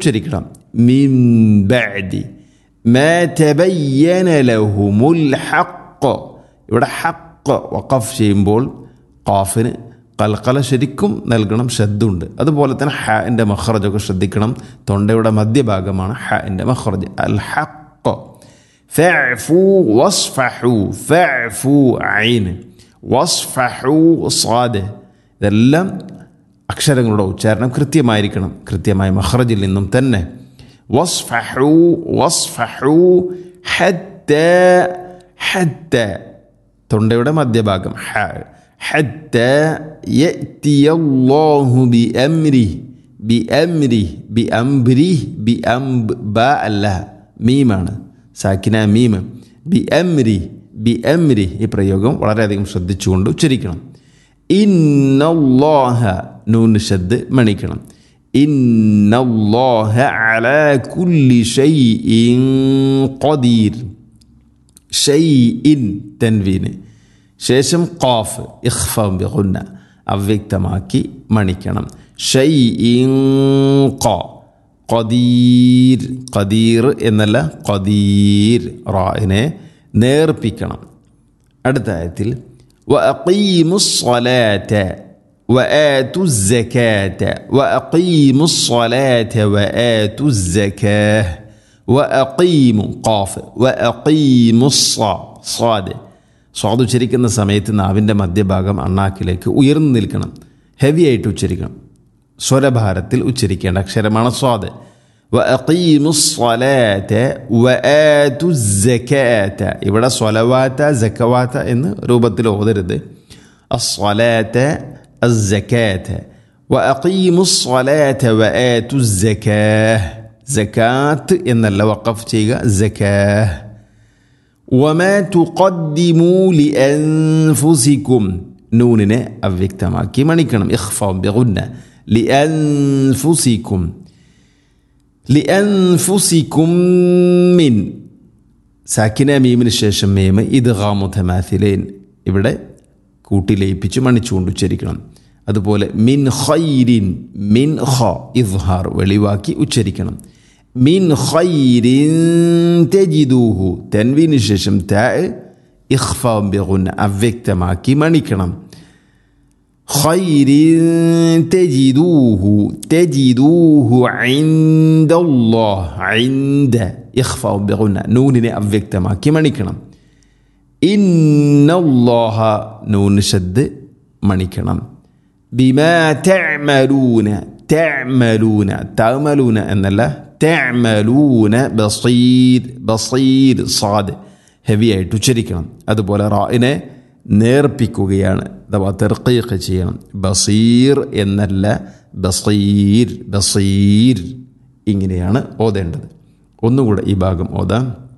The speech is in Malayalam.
ഉച്ചരിക്കണം മിൻ ബഅദി മാ തബയ്യന ലഹുമുൽ ഹഖ് ഇവിടെ ഹഖ് വഖഫ് ചെയ്യുമ്പോൾ ഖാഫിന് കൽക്കല ശരിക്കും നൽകണം ശബ്ദമുണ്ട് അതുപോലെ തന്നെ ഹാൻ്റെ മഹ്റജൊക്കെ ശ്രദ്ധിക്കണം തൊണ്ടയുടെ മധ്യഭാഗമാണ് ഹാൻ്റെ മഹ്റജ് അൽ ഹഖ് ഫഅഫു വസ്ഫഹു ഫഅഫു ഐൻ വസ്ഫഹു സാദ് ഇതെല്ലാം അക്ഷരങ്ങളുടെ ഉച്ചാരണം കൃത്യമായിരിക്കണം കൃത്യമായ മഹ്റജിൽ നിന്നും തന്നെ വസ്ഫഹു വസ്ഫഹു ഹത്ത ഹത്ത തൊണ്ടയുടെ മധ്യഭാഗം ഹ حتى يأتي الله بأمره بأمره بأمره بأمب باء الله മീമാണ് സാക്കിന മീം ബി അംരി ബി അംരി ഈ പ്രയോഗം വളരെയധികം ശ്രദ്ധിച്ചുകൊണ്ട് ഉച്ചരിക്കണം ഇന്നല്ലാഹ നൂൻ ശബ്ദ് മണിക്കണം ഇന്നല്ലാഹ അലാ കുല്ലി ഷൈഇൻ ഖദീർ ഷൈഇൻ തൻവീന് ശേഷം ഖാഫ് ഇഖ്ഫം ബിഗുന്ന അവ്യക്തമാക്കി മണിക്കണം ഷൈഇൻ ഖ ഖദീർ ഖദീർ എന്നല്ല ഖദീർ റായിനെ നേർപ്പിക്കണം അടുത്ത ആയത്തിൽ وأقيموا الصلاة وآتوا الزكاة وأقيموا الصلاة وآتوا الزكاة وأقيموا قاف وأقيموا الصا صاد സ്വാദ് ഉച്ചരിക്കുന്ന സമയത്ത് നാവിൻ്റെ മധ്യഭാഗം അണ്ണാക്കിലേക്ക് ഉയർന്നു നിൽക്കണം ഹെവി ആയിട്ട് ഉച്ചരിക്കണം സ്വരഭാരത്തിൽ ഉച്ചരിക്കേണ്ട അക്ഷരമാണ് സ്വാദ് وأقيموا الصلاة وآتوا الزكاة ഇവിടെ സ്വലവാത്ത ജക്കവാത്ത എന്ന് രൂപത്തിൽ ഓതരുത് الصلاة الزكاة وأقيموا الصلاة وآتوا الزكاة زكاة എന്നല്ല വഖഫ് ചെയ്യുക زكاة وما تقدموا لأنفسكم നൂനിനെ അവ്യക്തമാക്കി മണിക്കണം ഇഖ്ഫാം ബിഗുന്ന ലിഅൻഫുസിക്കും ലിഅൻഫുസിക്കും മിൻ സാക്കിന മീമിന് ശേഷം മീമ് ഇദ്ഗാമു തമാഥിലേൻ ഇവിടെ കൂട്ടിലയിപ്പിച്ച് മണിച്ചുകൊണ്ട് ഉച്ചരിക്കണം അതുപോലെ മിൻ ഖൈരിൻ മിൻ ഖ ഇദ്ഹാർ വെളിവാക്കി ഉച്ചരിക്കണം മിൻ ഖൈരിൻ തജിദൂഹു തൻവീന് ശേഷം താ ഇഖ്ഫാം ബിഗുന്ന അവ്യക്തമാക്കി മണിക്കണം خير تجدوه تجدوه عند الله عند إخفاء بغنى نون أفكت ما كما نكنا إن الله نون شد منكنا بما تعملون تعملون تعملون أن الله تعملون بصير بصير صاد ഹെവി ആയിട്ട് ഉച്ചരിക്കണം അതുപോലെ റായിനെ നേർപ്പിക്കുകയാണ് അഥവാ തെർക്കീഖ് ചെയ്യണം ബസീർ എന്നല്ല ബസീർ ബസീർ ഇങ്ങനെയാണ് ഓതേണ്ടത് ഒന്നുകൂടെ ഈ ഭാഗം ഓതാം